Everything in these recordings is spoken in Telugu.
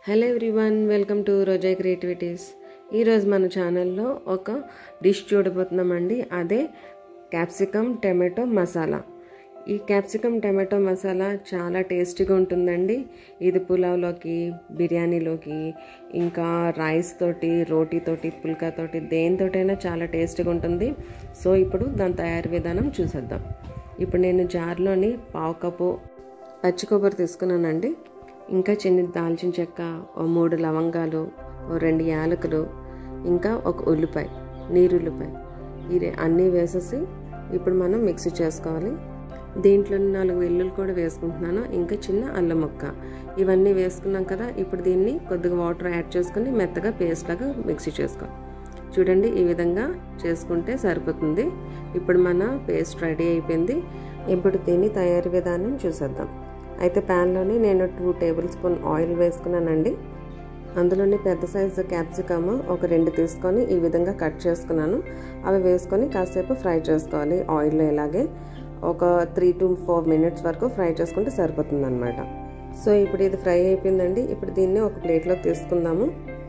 hello everyone welcome to Roja creativities ఈరోజు మన ఛానల్లో ఒక డిష్ చూడబోతున్నామండి అదే క్యాప్సికమ్ టమాటో మసాలా ఈ క్యాప్సికమ్ టమాటో మసాలా చాలా టేస్టీగా ఉంటుందండి ఇది పులావ్లోకి బిర్యానీలోకి ఇంకా రైస్ తోటి రోటీ తోటి పుల్కా తోటి దేనితోటైనా చాలా టేస్టీగా ఉంటుంది సో ఇప్పుడు దాని తయారీ విధానం చూసేద్దాం ఇప్పుడు నేను జార్లోని పావు కప్పు పచ్చి కొబ్బరి తీసుకున్నానండి ఇంకా చిన్న దాల్చిన చెక్క ఓ మూడు లవంగాలు ఓ రెండు యాలకులు ఇంకా ఒక ఉల్లిపాయ నీరు ఉల్లిపాయ ఇది అన్నీ వేసేసి ఇప్పుడు మనం మిక్సీ చేసుకోవాలి దీంట్లో నాలుగు వెల్లుల్లి కూడా వేసుకుంటున్నాను ఇంకా చిన్న అల్లం ముక్క ఇవన్నీ వేసుకున్నాం కదా ఇప్పుడు దీన్ని కొద్దిగా వాటర్ యాడ్ చేసుకుని మెత్తగా పేస్ట్ లాగా మిక్సీ చేసుకోవాలి చూడండి ఈ విధంగా చేసుకుంటే సరిపోతుంది ఇప్పుడు మన పేస్ట్ రెడీ అయిపోయింది ఇప్పుడు దీన్ని తయారీ విధానం చూసేద్దాం అయితే ప్యాన్లోని నేను టూ టేబుల్ స్పూన్ ఆయిల్ వేసుకున్నానండి అందులోని పెద్ద సైజు క్యాప్సికమ్ ఒక రెండు తీసుకొని ఈ విధంగా కట్ చేసుకున్నాను అవి వేసుకొని కాసేపు ఫ్రై చేసుకోవాలి ఆయిల్లో ఇలాగే ఒక త్రీ టు ఫోర్ మినిట్స్ వరకు ఫ్రై చేసుకుంటే సరిపోతుంది అనమాట సో ఇప్పుడు ఇది ఫ్రై అయిపోయిందండి ఇప్పుడు దీన్ని ఒక ప్లేట్లోకి తీసుకుందాము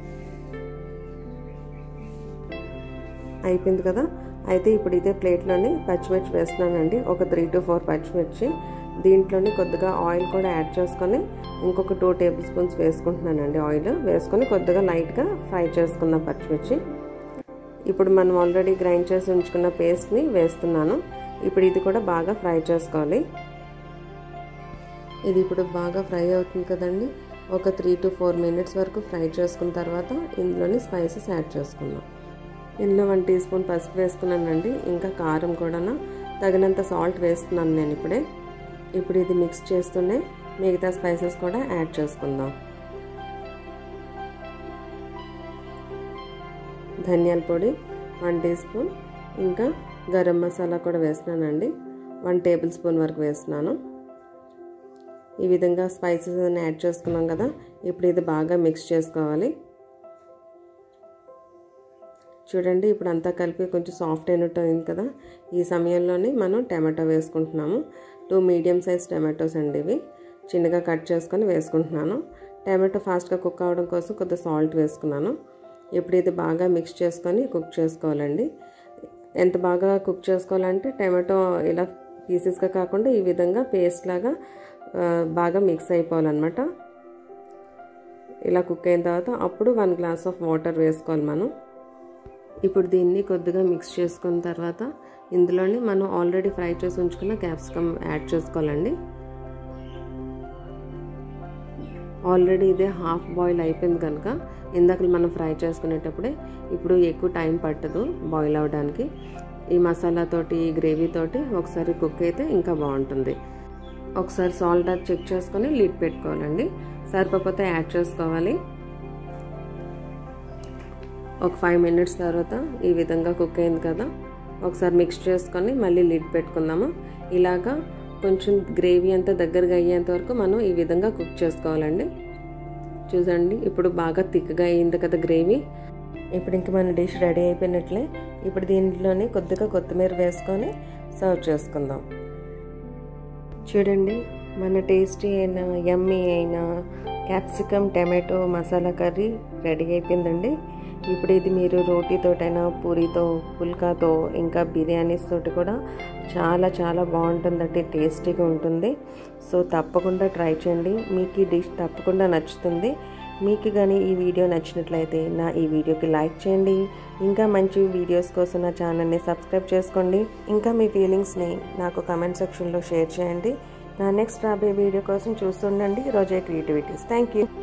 అయిపోయింది కదా అయితే ఇప్పుడు ఇదే ప్లేట్లోని పచ్చిమిర్చి వేస్తున్నానండి ఒక త్రీ టు ఫోర్ పచ్చిమిర్చి దీంట్లోని కొద్దిగా ఆయిల్ కూడా యాడ్ చేసుకొని ఇంకొక టూ టేబుల్ స్పూన్స్ వేసుకుంటున్నానండి ఆయిల్ వేసుకొని కొద్దిగా లైట్గా ఫ్రై చేసుకున్న పచ్చిమిర్చి ఇప్పుడు మనం ఆల్రెడీ గ్రైండ్ చేసి ఉంచుకున్న పేస్ట్ని వేస్తున్నాను ఇప్పుడు ఇది కూడా బాగా ఫ్రై చేసుకోవాలి ఇది ఇప్పుడు బాగా ఫ్రై అవుతుంది కదండి ఒక త్రీ టు ఫోర్ మినిట్స్ వరకు ఫ్రై చేసుకున్న తర్వాత ఇందులోని స్పైసెస్ యాడ్ చేసుకుందాం ఇందులో వన్ టీ స్పూన్ పసుపు వేసుకున్నానండి ఇంకా కారం కూడా తగినంత సాల్ట్ వేస్తున్నాను నేను ఇప్పుడే ఇప్పుడు ఇది మిక్స్ చేస్తూనే మిగతా స్పైసెస్ కూడా యాడ్ చేసుకుందాం ధనియాల పొడి వన్ టీ స్పూన్ ఇంకా గరం మసాలా కూడా వేస్తున్నానండి వన్ టేబుల్ స్పూన్ వరకు వేస్తున్నాను ఈ విధంగా స్పైసెస్ అన్ని యాడ్ చేసుకున్నాం కదా ఇప్పుడు ఇది బాగా మిక్స్ చేసుకోవాలి చూడండి ఇప్పుడు అంతా కలిపి కొంచెం సాఫ్ట్ అయినట్టు అయింది కదా ఈ సమయంలోనే మనం టమాటో వేసుకుంటున్నాము టూ మీడియం సైజ్ టమాటోస్ అండి ఇవి చిన్నగా కట్ చేసుకొని వేసుకుంటున్నాను టమాటో ఫాస్ట్గా కుక్ అవ్వడం కోసం కొద్దిగా సాల్ట్ వేసుకున్నాను ఇప్పుడు ఇది బాగా మిక్స్ చేసుకొని కుక్ చేసుకోవాలండి ఎంత బాగా కుక్ చేసుకోవాలంటే టమాటో ఇలా పీసెస్గా కాకుండా ఈ విధంగా పేస్ట్ లాగా బాగా మిక్స్ అయిపోవాలన్నమాట ఇలా కుక్ అయిన తర్వాత అప్పుడు వన్ గ్లాస్ ఆఫ్ వాటర్ వేసుకోవాలి మనం ఇప్పుడు దీన్ని కొద్దిగా మిక్స్ చేసుకున్న తర్వాత ఇందులోని మనం ఆల్రెడీ ఫ్రై చేసి ఉంచుకున్న క్యాప్సికమ్ యాడ్ చేసుకోవాలండి ఆల్రెడీ ఇదే హాఫ్ బాయిల్ అయిపోయింది కనుక ఇందాక మనం ఫ్రై చేసుకునేటప్పుడే ఇప్పుడు ఎక్కువ టైం పట్టదు బాయిల్ అవ్వడానికి ఈ మసాలాతోటి ఈ గ్రేవీతోటి ఒకసారి కుక్ అయితే ఇంకా బాగుంటుంది ఒకసారి సాల్ట్ అది చెక్ చేసుకొని లిడ్ పెట్టుకోవాలండి సరిపోతే యాడ్ చేసుకోవాలి ఒక ఫైవ్ మినిట్స్ తర్వాత ఈ విధంగా కుక్ అయింది కదా ఒకసారి మిక్స్ చేసుకొని మళ్ళీ లిడ్ పెట్టుకుందాము ఇలాగా కొంచెం గ్రేవీ అంతా దగ్గరగా అయ్యేంత వరకు మనం ఈ విధంగా కుక్ చేసుకోవాలండి చూడండి ఇప్పుడు బాగా థిక్గా అయింది కదా గ్రేవీ ఇప్పుడు ఇంక మన డిష్ రెడీ అయిపోయినట్లే ఇప్పుడు దీంట్లోనే కొద్దిగా కొత్తిమీర వేసుకొని సర్వ్ చేసుకుందాం చూడండి మన టేస్టీ అయిన యమ్మీ అయిన capsicum tomato masala curry ready అయిపోయిందండి ఇప్పుడు ఇది మీరు రోటీతోటైనా పూరితో పుల్కాతో ఇంకా బిర్యానీస్ తోటి కూడా చాలా చాలా బాగుంటుందండి టేస్టీగా ఉంటుంది సో తప్పకుండా ట్రై చేయండి మీకు ఈ డిష్ తప్పకుండా నచ్చుతుంది మీకు కానీ ఈ వీడియో నచ్చినట్లయితే నా ఈ వీడియోకి లైక్ చేయండి ఇంకా మంచి వీడియోస్ కోసం నా ఛానల్ని సబ్స్క్రైబ్ చేసుకోండి ఇంకా మీ ఫీలింగ్స్ని నాకు కమెంట్ సెక్షన్లో షేర్ చేయండి నా నెక్స్ట్ రాబోయే వీడియో కోసం చూస్తుండండి రోజా క్రియేటివిటీస్ థ్యాంక్ యూ